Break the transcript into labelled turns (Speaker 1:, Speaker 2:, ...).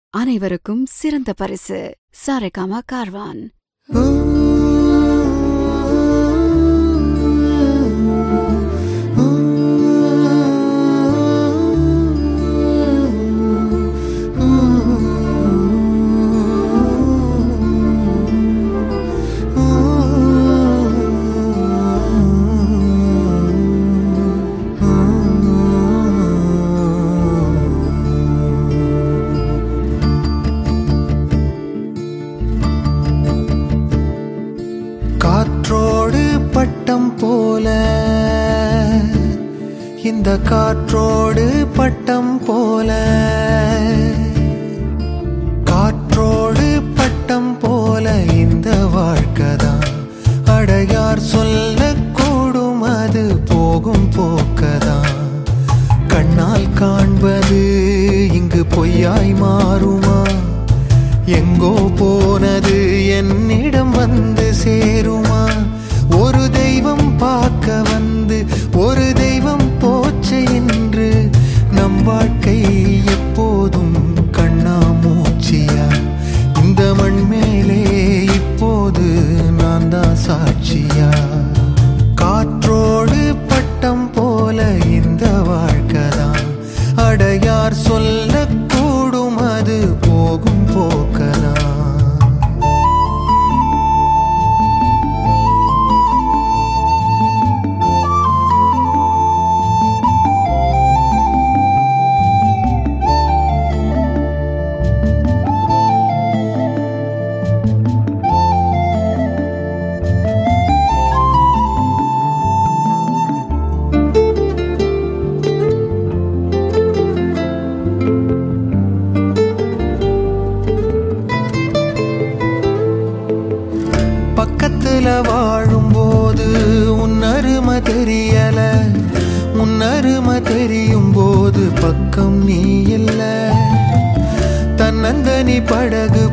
Speaker 1: அனைவருக்கும் சிறந்த பரிசு சாரேகாமா கார்வான்
Speaker 2: காற்றோடு பட்டம் போல இந்த காற்றோடு பட்டம் போல காற்றோடு பட்டம் போல இந்த வாழ்க்கைதான் அடையார் சொல்லக்கூடும் அது போகும் போக்கதான் கண்ணால் காண்பது இங்கு பொய்யாய் மாறுமா எங்கோ போனது என்னிடம் வந்து சேருமா ஒரு தெய்வம் பார்க்க வந்து ஒரு தெய்வம் போச்சு என்று நம் வாழ்க்கை எப்போதும் கண்ணாமூச்சியா இந்த மண் மேலே இப்போது நான் தான் சாட்சியா காற்றோடு பட்டம் போல இந்த வாழ்க்கைதான் அடையார் சொல்லக்கூடும் அது போகும் போக்கலாம் பக்கத்துல வாழும்போது உன் அருமை தெரியல உன் அருமை தெரியும் போது பக்கம் நீ இல்ல தன்னந்தனி படகு